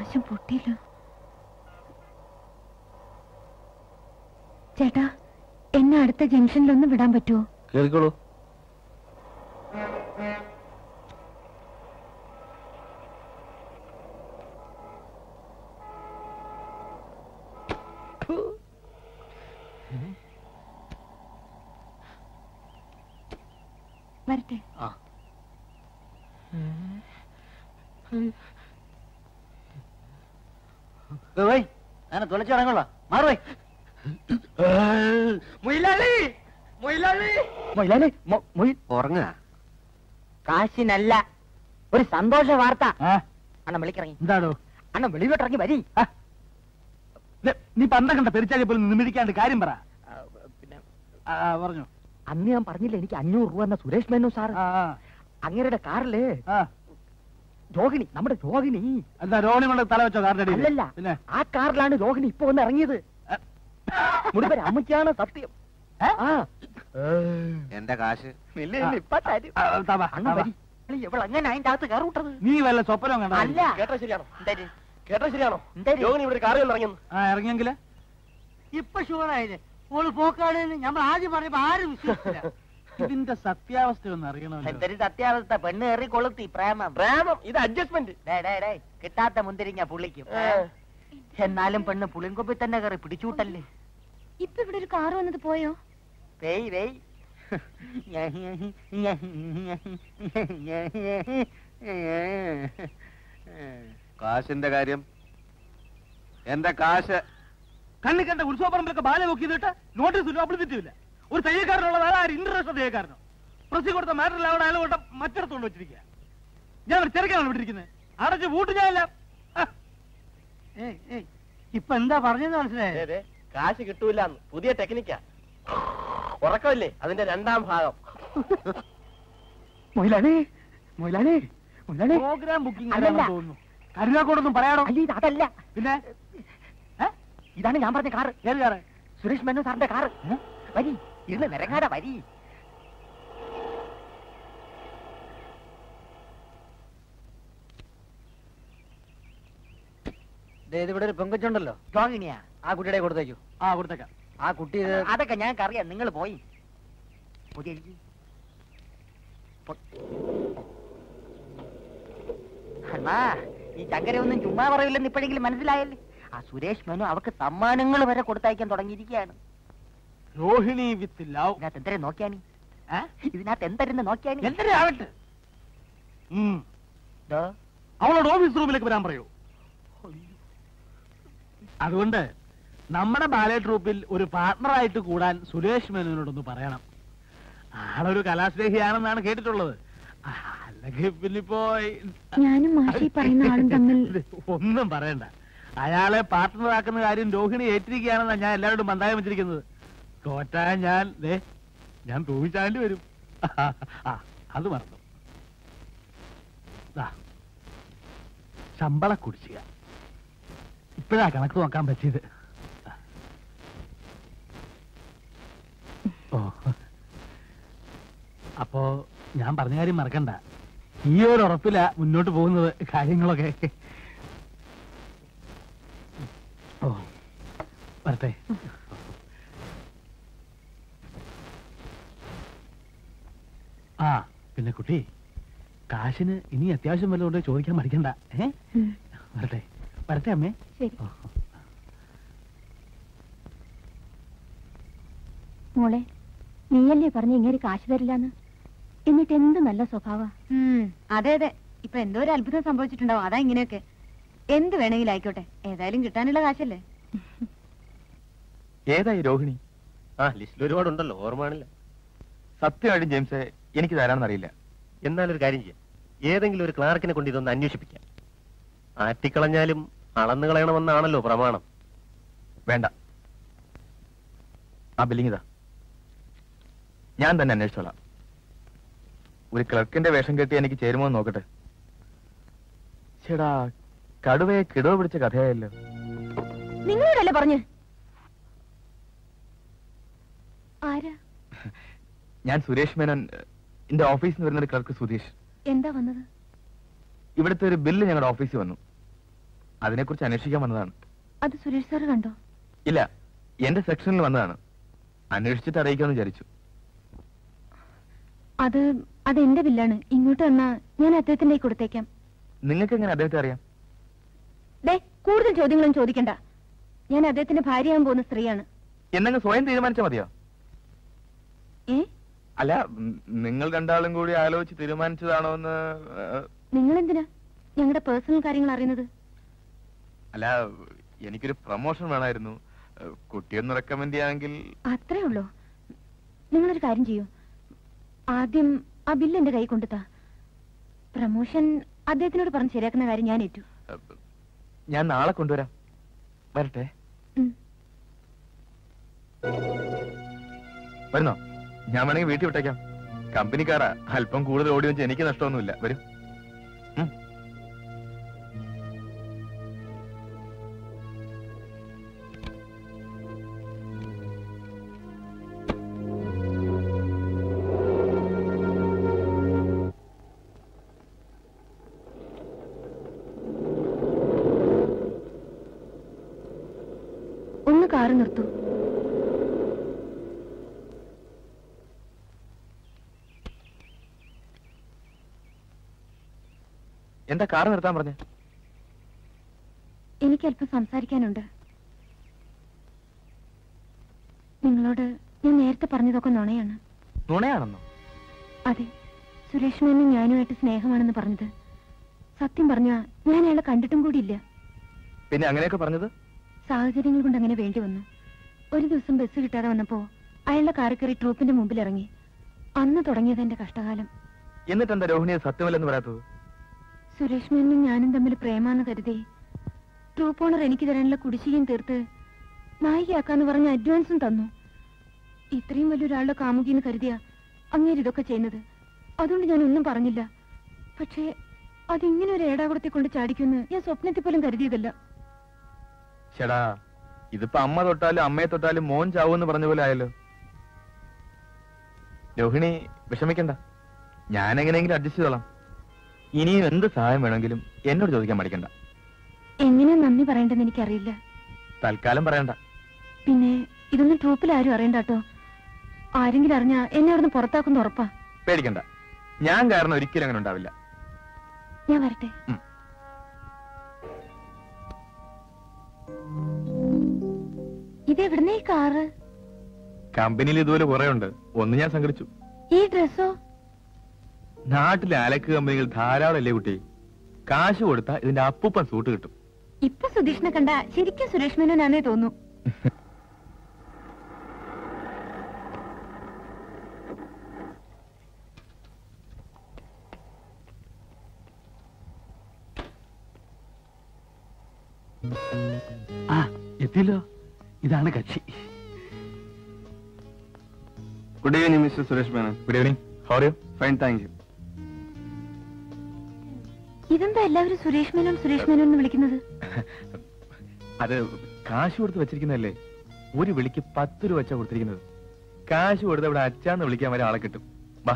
ആകാശം പൊട്ടിയില്ല ചേട്ടാ എന്നെ അടുത്ത ജംഗ്ഷനിലൊന്ന് വിടാൻ പറ്റുമോ കേറിക്കോളൂ വരട്ടെ പോയി അങ്ങനെ തുളച്ചിറങ്ങുള്ള മാറുപോയി മൊയിലാളി മൊയിലാളി മൊയിലാലി മൊയ് ഉറങ്ങ കാശിനല്ല ഒരു സന്തോഷ വാർത്ത അണ്ണൻ വിളിക്കിറങ്ങി എന്താടോ അണ്ണൻ വെളിവിട്ടിറങ്ങി വരി ദേ, നീ പന്ത കണ്ട പെരിച്ചാലി പോലും നിമിരിക്കാണ്ട് കാര്യം പറ ആ, പിന്നെ ആ, ആ, പറഞ്ഞു അന്ന് ഞാൻ പറഞ്ഞില്ല എനിക്ക് അഞ്ഞൂറ് രൂപ എന്ന സുരേഷ് മേനു സാർ ആ, ആ, അങ്ങേരുടെ കാറില് ആ. രോഹിണി നമ്മുടെ രോഹിണി എന്താ രോണി കൊണ്ട് തല വെച്ചോ കാറിന്റെ അടിയിൽ? അല്ലല്ല പിന്നെ ആ കാറിലാണ് രോഹിണി ഇപ്പൊ വന്ന് ഇറങ്ങിയത് മുടിപ്പര അമ്മയ്ക്കാണ് സത്യം ആ എന്റെ കാശ് ഇല്ല, ഇല്ല, ഇപ്പൊ തരും. ആ, താ വാ, അണ്ണൻ താ വാ. വരി. അല്ല, ഇവളെങ്ങനെ അതിന്റെ അകത്ത് കയറിവിട്ടത് നീ വല്ല സ്വപ്നം കണ്ട അല്ല കേട്ടോ ശരിയാണോ എന്തര്? കേട്ടോ ശരിയാണോ എന്തര്? രോഹിണി ഇവിടെ കാറിൽ ഇറങ്ങുന്നു ആ ഇറങ്ങിയെങ്കില് ഇപ്പൊ ഷുവറായില്ലേ ഓള് പോക്കാണെന്ന് നമ്മൾ ആദ്യം പറഞ്ഞപ്പോ ആരും വിശ്വസിച്ചില്ല ഇതിന്റെ സത്യാവസ്ഥ ഒന്ന് അറിയണമല്ലോ എന്തൊരു സത്യാവസ്ഥ പെണ്ണ് കയറി കൊളുത്തി പ്രേമം പ്രേമം ഇത് അഡ്ജസ്റ്റ്മെന്റ് ഡേ ഡേ ഡേ കിട്ടാത്ത മുന്തിരിങ്ങ പുള്ളിക്കും എന്നാലും പെണ്ണ് പുളിങ്കൊപ്പി തന്നെ കയറി പിടിച്ചൂട്ടല്ലേ ഇപ്പൊ ഇവിടെ ഒരു കാറ് വന്നത് പോയോ വെയ് വെയ് കാശിന്റെ കാര്യം എന്റെ കാശ് കണ്ണി കണ്ട ഉത്സവപ്പറമ്പിലൊക്കെ ബാല നോക്കിയിട്ട് നോട്ടീസ് പബ്ലിസിറ്റിയില്ല ഒരു തയ്യക്കാരനുള്ളത് ആര് ഇന്റർനാഷണൽ തയ്യക്കാരനോ പ്രസി കൊടുത്ത മാറ്ററിൽ അവിടെ അയാൾ കൊണ്ട മറ്റിടത്തോണ്ട് വെച്ചിരിക്കുക ഞാൻ ഒരു ചെറുക്കാനാണ് വിട്ടിരിക്കുന്നത് അടച്ച് പൂട്ട് ഞാനില്ല ആ, ഏയ് ഏയ് ഇപ്പൊ എന്താ പറഞ്ഞെന്ന് മനസ്സിലായേ അതെ കാശ് കിട്ടൂലെന്ന് പുതിയ ടെക്നിക്കാ ഉറക്കമില്ലേ അതിന്റെ രണ്ടാം ഭാഗം മൊയിലാണേ മൊയിലാണേ മൊയിലാണേ പ്രോഗ്രാം ബുക്കിംഗ് അല്ലല്ല. തോന്നുന്നു കരുനാക്കോടൊന്നും പറയാടോ അയ്യ ഇത് അതല്ല പിന്നെ ഇതാണ് ഞാൻ പറഞ്ഞ കാറ് ഏത് കാറ് സുരേഷ് മേനു സാറിന്റെ കാറ് വരി ഇരുന്ന് നിരങ്ങാതെ വരി ഇവിടെ ഒരു പെങ്കൊച്ചുണ്ടല്ലോ രോഹിണിയാ ആ കുട്ടിയുടെ കൊടുത്തേക്കു ആ കൊടുത്തേക്കാം ആ കുട്ടി ഇത് അതൊക്കെ ഞങ്ങൾക്ക് അറിയാം നിങ്ങൾ പോയി പുതിയ എഴുതി. പൊ- അണ്ണാ ഈ ചങ്കര ഒന്നും ചുമ്മാ പറയില്ലെന്ന് ഇപ്പോഴെങ്കിലും മനസ്സിലായല്ലേ ആ സുരേഷ് മേനു അവർക്ക് സമ്മാനങ്ങൾ വരെ കൊടുത്തയക്കാൻ തുടങ്ങിയിരിക്കുകയാണ് രോഹിണി വിത്ത് ലവ് ഇതിനകത്ത് എന്തരെ നോക്കിയാണി ഇതിനകത്ത് എന്തരെന്ന് നോക്കിയാണി എന്തിനാ ആവട്ടെ ഉം. ദോ, അവളോട് ഓഫീസ് റൂമിലേക്ക് വരാൻ പറയൂ അതുകൊണ്ട് നമ്മുടെ ബാലെ ട്രൂപ്പിൽ ഒരു പാർട്ണറായിട്ട് കൂടാൻ സുരേഷ് മേനോനോടൊന്ന് പറയണം ആളൊരു കലാസ്നേഹിയാണെന്നാണ് കേട്ടിട്ടുള്ളത് ആ, അല്ലെങ്കിൽ പിന്നിപ്പോ ഞാനും മാഷി പറയുന്ന ആളും തമ്മിൽ ഒന്നും പറയണ്ട അയാളെ പാർട്ട്ണറാക്കുന്ന കാര്യം രോഹിണി ഏറ്റിരിക്കുകയാണെന്നാണ് ഞാൻ എല്ലാവരോടും മന്ദായം വെച്ചിരിക്കുന്നത് തോറ്റാ ഞാൻ ദേ ഞാൻ തൂവിച്ചാണ്ടി വരും ആ അത് മറന്നു ദാ, ശമ്പള കുടിശ്ശിക ഇപ്പോഴാ കണക്ക് നോക്കാൻ പറ്റിയത് ഓ അപ്പോ ഞാൻ പറഞ്ഞ കാര്യം മറക്കണ്ട ഈ ഒരു ഉറപ്പില മുന്നോട്ട് പോകുന്നത് കാര്യങ്ങളൊക്കെ ഓ വരട്ടെ ആ പിന്നെ കുട്ടി കാശിന് ഇനി അത്യാവശ്യം വല്ലതുകൊണ്ട് ചോദിക്കാൻ മടിക്കണ്ട ഏ ഉം, വരട്ടെ വരട്ടെ അമ്മേ ശരി ഓ, മോളെ നീയല്ലേ പറഞ്ഞ ഇങ്ങനെ കാശ് തരില്ലാന്ന് എന്നിട്ട് എന്ത് നല്ല സ്വഭാവ അതെ അതെ ഇപ്പൊ എന്തോ ഒരു അത്ഭുതം സംഭവിച്ചിട്ടുണ്ടാവും അതാ ഇങ്ങനെയൊക്കെ എന്ത് വേണമെങ്കിലും ആയിക്കോട്ടെ ഏതായാലും കിട്ടാനുള്ള കാശല്ലേ ഏതായി രോഹിണി ആ ലിസ്റ്റിൽ ഒരുപാടുണ്ടല്ലോ ഓർമ്മയാണില്ല സത്യമായിട്ടും ജെയിംസ് എനിക്ക് തരാമെന്ന് അറിയില്ല എന്നാലൊരു കാര്യം ചെയ്യാം ഏതെങ്കിലും ഒരു ക്ലാർക്കിനെ കൊണ്ട് ഇതൊന്ന് അന്വേഷിപ്പിക്കാം ആറ്റിക്കളഞ്ഞാലും അളന്നു കളയണമെന്നാണല്ലോ പ്രമാണം വേണ്ട ആ ബില്ലിംഗ് ഇതാ ഞാൻ തന്നെ അന്വേഷിച്ചോളാം ഒരു ക്ലർക്കിന്റെ വേഷം കെട്ടി എനിക്ക് ചേരുമോ എന്ന് നോക്കട്ടെ ചേടാ കടുവയെ കിടവ് പിടിച്ച കഥയായല്ലോ നിങ്ങളോടല്ലേ പറഞ്ഞു ആരാ ഞാൻ സുരേഷ് മേനോൻ എന്റെ ഓഫീസിൽ നിന്ന് വരുന്ന ഒരു ക്ലർക്ക് സുധീഷ് എന്താ വന്നത് ഇവിടുത്തെ ഒരു ബില്ല് ഞങ്ങളുടെ ഓഫീസിൽ വന്നു അതിനെക്കുറിച്ച് അന്വേഷിക്കാൻ വന്നതാണ് അത് സുരേഷ് സാറ് കണ്ടോ ഇല്ല എന്റെ സെക്ഷനിൽ വന്നതാണ് അന്വേഷിച്ചിട്ട് അറിയിക്കാമെന്ന് വിചാരിച്ചു അത് അത് എന്റെ ബില്ലാണ് ഇങ്ങോട്ട് വന്നാ ഞാൻ അദ്ദേഹത്തിന്റെ കയ്യിൽ കൊടുത്തേക്കാം നിങ്ങൾക്ക് എങ്ങനെ അദ്ദേഹത്തെ അറിയാം ദേ കൂടുതൽ ചോദ്യങ്ങളും ചോദിക്കണ്ട ഞാൻ അദ്ദേഹത്തിന്റെ ഭാര്യയാകാൻ പോകുന്ന സ്ത്രീയാണ് എന്നങ്ങ് സ്വയം തീരുമാനിച്ചാൽ മതിയോ ഏ അല്ല ഉം, നിങ്ങൾ രണ്ടാളും കൂടി ആലോചിച്ച് തീരുമാനിച്ചതാണോ എന്ന് ഏഹ്, നിങ്ങൾ എന്തിനാ ഞങ്ങളുടെ പേഴ്സണൽ കാര്യങ്ങൾ അറിയുന്നത് അല്ല എനിക്കൊരു പ്രൊമോഷൻ വേണമായിരുന്നു ഏഹ്, കുട്ടിയൊന്ന് റെക്കമെൻഡ് ചെയ്യാമെങ്കിൽ അത്രേ ഉള്ളൂ നിങ്ങളൊരു കാര്യം ചെയ്യൂ ആദ്യം ആ ബില്ല് എന്റെ കൈ കൊണ്ടുത്താ പ്രമോഷൻ അദ്ദേഹത്തിനോട് പറഞ്ഞ് ശരിയാക്കുന്ന കാര്യം ഞാൻ ഏറ്റു ഏഹ്, ഞാൻ നാളെ കൊണ്ടുവരാം വരട്ടെ ഉം. വരുന്നോ ഞാൻ വേണമെങ്കിൽ വീട്ടിൽ വിട്ടേക്കാം കമ്പനിക്കാരാ അല്പം കൂടുതൽ ഓടി വെച്ച് എനിക്ക് നഷ്ടമൊന്നുമില്ല വരും ഉം. ഒന്ന് കാറ് നിർത്തൂ എന്താ കാർ നിർത്താൻ പറഞ്ഞ എനിക്ക് അല്പം സംസാരിക്കാനുണ്ട് നിങ്ങളോട് ഞാൻ നേരത്തെ പറഞ്ഞതൊക്കെ നുണയാണ് നുണയാണെന്നോ അതെ സുരേഷ് മേനും ഞാനുമായിട്ട് സ്നേഹമാണെന്ന് പറഞ്ഞത് സത്യം പറഞ്ഞാ ഞാൻ അയാളെ കണ്ടിട്ടും കൂടിയില്ല പിന്നെ അങ്ങനെയൊക്കെ പറഞ്ഞത് സാഹചര്യങ്ങൾ കൊണ്ട് അങ്ങനെ വേണ്ടി വന്നു ഒരു ദിവസം ബസ് കിട്ടാതെ വന്നപ്പോ അയാളുടെ കാറിൽ കയറി ട്രൂപ്പിന്റെ മുമ്പിൽ ഇറങ്ങി അന്ന് തുടങ്ങിയത് എന്റെ കഷ്ടകാലം എന്നിട്ട് എന്താ രോഹിണിയെ സത്യമല്ലെന്ന് പറയാത്തത് സുരേഷ് മേനും ഞാനും തമ്മിൽ പ്രേമാന്ന് കരുതി ട്രൂപ്പ് ഓണർ എനിക്ക് തരാനുള്ള കുടിശ്ശികയും തീർത്ത് നായികയാക്കാന്ന് പറഞ്ഞ അഡ്വാൻസും തന്നു ഇത്രയും വലിയൊരാളുടെ കാമുകിന്ന് കരുതിയ അങ്ങേര് ഇതൊക്കെ ചെയ്യുന്നത് അതുകൊണ്ട് ഞാൻ ഒന്നും പറഞ്ഞില്ല പക്ഷേ അതിങ്ങനെ ഒരു ഏടാകുടത്തെ കൊണ്ട് ചാടിക്കുമെന്ന് ഞാൻ സ്വപ്നത്തിൽ പോലും കരുതിയതല്ല ചേടാ ഇതിപ്പോ അമ്മ തൊട്ടാലും അമ്മയെ തൊട്ടാലും മോൻ ചാവൂന്ന് പറഞ്ഞ പോലെ ആയല്ലോ രോഹിണി വിഷമിക്കണ്ട ഞാൻ എങ്ങനെയെങ്കിലും അഡ്ജസ്റ്റ് ചെയ്തോളാം ഇനിയും എന്ത് സഹായം വേണമെങ്കിലും എന്നോട് ചോദിക്കാൻ മടിക്കണ്ട എങ്ങനെ നന്ദി പറയേണ്ടെന്ന് എനിക്കറിയില്ല തൽക്കാലം പറയണ്ട പിന്നെ ഇതൊന്നും ട്രൂപ്പിൽ ആരും അറിയണ്ട കേട്ടോ ആരെങ്കിലും അറിഞ്ഞാ എന്നെ അവിടുന്ന് പുറത്താക്കുന്ന ഉറപ്പാ പേടിക്കണ്ട ഞാൻ കാരണം ഒരിക്കലും അങ്ങനെ ഉണ്ടാവില്ല ഞാൻ വരട്ടെ ഉം. ഇതെവിടുന്നേ ഈ കാറ് കമ്പനിയിൽ ഇതുപോലെ കുറെ ഉണ്ട് ഒന്ന് ഞാൻ സംഘടിച്ചു ഈ ഡ്രസ്സോ നാട്ടിലെ അലക്ക് കമ്പനികൾ ധാരാളം അല്ലേ കുട്ടി കാശ് കൊടുത്താ ഇതിന്റെ അപ്പൂപ്പൻ സൂട്ട് കിട്ടും ഇപ്പൊ സുധീഷിനെ കണ്ട ശരിക്കും സുരേഷ് മേനോനാന്നേ തോന്നു ആ എത്തിയല്ലോ ഇതാണ് കക്ഷി good evening mister Suresh Menon good evening how're you fine thank you ഇതെന്താ എല്ലാവരും സുരേഷ് മേനോൻ സുരേഷ് മേനോൻ എന്ന് വിളിക്കുന്നത് അത് കാശ് കൊടുത്ത് വെച്ചിരിക്കുന്നതല്ലേ ഒരു വിളിക്ക് പത്ത് രൂപ വെച്ചാ കൊടുത്തിരിക്കുന്നത് കാശ് കൊടുത്ത് ഇവിടെ അച്ചാന്ന് വിളിക്കാൻ വരെ ആളെ കിട്ടും വാ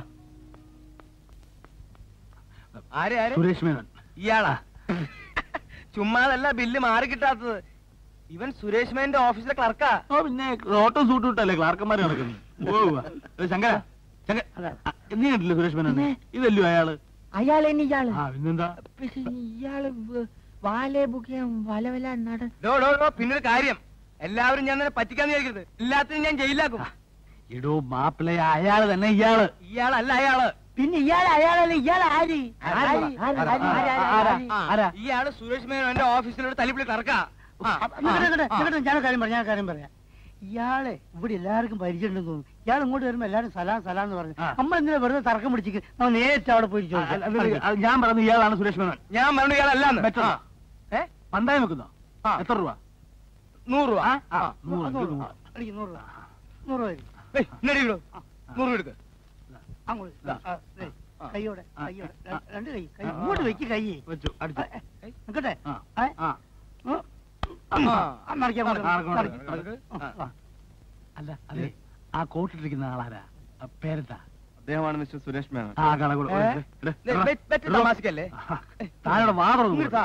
ആരെ ആരെ സുരേഷ് മേനോൻ ഇയാളാ ചുമ്മാതല്ല ബില്ല് മാറി കിട്ടാത്തത് ഇവൻ സുരേഷ് മേന്റെ ഓഫീസിലെ ക്ലർക്കാ ഓ പിന്നെ ഓട്ടോ സൂട്ട് ഇട്ടല്ലേ ക്ലാർക്കന്മാർ നടക്കുന്നു പോവുക ശങ്കര ശങ്കര ആ, നീ കണ്ടില്ലേ സുരേഷ് മേനോൻ ഇതല്ലോ അയാള് അയാൾ തന്നെ ഇയാള് ആ പിന്നെന്താ പക്ഷെ ഇയാള് വ- വാലെ ബുക്കിയ വല വല നട ഡോ ഡോ ഡോ പിന്നൊരു കാര്യം എല്ലാവരും ഞാൻ തന്നെ പറ്റിക്കാന്ന് വിചാരിക്കരുത് എല്ലാത്തിനും ഞാൻ ജയിലാക്കും ഇടോ മാപ്പിളയ അയാള് തന്നെ ഇയാള് ഇയാളല്ല അയാള് പിന്നെ ഇയാൾ അയാളല്ല ഇയാൾ ആര് ആരാ? ആര്? ആര്? ആരാ? ആര്? ആര്? ആരാ? ആര്? ആ, ആരാ? ഇയാള് സുരേഷ് മേനോൻ എന്റെ ഓഫീസിലോട് തല്ലിപ്പിളി ക്ലർക്കാ ആ, അപ്പൊ നിക്കട്ടെ, നിക്കട്ടെ, ആ, നിക്കട്ടെ, ഞാൻ ഒരു കാര്യം പറയാം ഞാൻ ഒരു കാര്യം പറയാം ഇയാളെ ഇവിടെ എല്ലാവർക്കും പരിചയമുണ്ടെന്ന് തോന്നുന്നു ഇയാൾ ഇങ്ങോട്ട് വരുമ്പോ എല്ലാരും സലാം സലാം എന്ന് പറഞ്ഞു ആ. നമ്മൾ എന്തിനാ വെറുതെ തർക്കം പിടിച്ചിട്ട് നമ്മൾ നേരിട്ട് അവിടെ പോയി ആ, അല്ല, അത് ചോദിക്കാം അത് ഞാൻ പറഞ്ഞു ഇയാളാണ് സുരേഷ് മേനോൻ ഞാൻ പറഞ്ഞു ഇയാളല്ലാന്ന് ബെറ്റർ ആ. ഏ പന്തായം വെക്കുന്നോ ആ. എത്ര രൂപ നൂറ് രൂപ ആ, ആ. നൂറ്, നൂറ് ഇത് രൂപ. നൂറ്. അടിക്ക്, നൂറ് രൂപ നൂറ് രൂപ തരും. ഏയ്, ഇങ്ങോട്ട് ഇങ്ങോട്ട്. നൂറ് രൂപ എടുക്ക് അങ്ങോട്ട് ഇതാ. ആ, ദേ, ആ. കൈയോടെ ആ. കൈയോടെ ആ. ര- രണ്ട് കൈ കൈ ആ. ഇങ്ങോട്ട് വെക്ക് കൈ വെച്ചു അടുത്ത് ആ, ഏ, നിക്കട്ടെ ആ ഏ? ആ ഉം. ആ, ആ, മറിക്കാം, മറിക്കാം, നടക്ക്, നടക്ക്, മറിക്കാം. നടക്ക്. ആ, ആ. അല്ല അതെ ആ കോട്ടിട്ടിരിക്കുന്ന ആളാരാ ആ, പേരെന്താ അദ്ദേഹമാണ് മിസ്റ്റർ സുരേഷ് മേനോൻ ആ കണക്കുള്ള തമാശക്കല്ലേ താനോട് വാതറ ഇങ്ങോട്ടാ.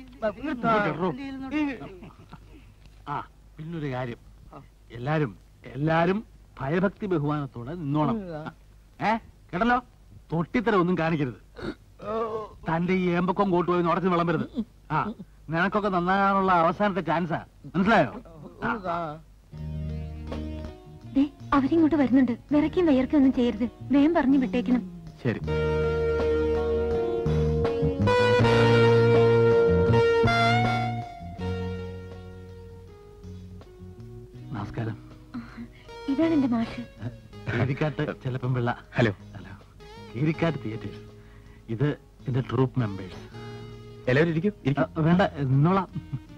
ആ പിന്നൊരു കാര്യം എല്ലാരും എല്ലാരും ഭയഭക്തി ബഹുമാനത്തോടെ നിന്നോണം ഏ കേട്ടല്ലോ തൊട്ടിത്തരം ഒന്നും കാണിക്കരുത് തന്റെ ഈ ഏമ്പക്കം കോട്ട് പോയി ഉടച്ചു വിളമ്പരുത് ആ നിനക്കൊക്കെ നന്നാകാനുള്ള അവസാനത്തെ ചാൻസാ മനസ്സിലായോ ആ. ദേ അവരിങ്ങോട്ട് വരുന്നുണ്ട് വിറയ്ക്കും വയർക്കും ഒന്നും ചെയ്യരുത് വേഗം പറഞ്ഞു വിട്ടേക്കണം ശരി നമസ്കാരം ഇതാണ് എന്റെ മാഷ് കീരിക്കാട്ട് ചെലപ്പം Pillai hello hello Keerikkattu theatres ഇത് എന്റെ ട്രൂപ്പ് മെമ്പേഴ്സ് എല്ലാവരും ഇരിക്കും ഇരിക്കും വേണ്ട നിന്നോളാം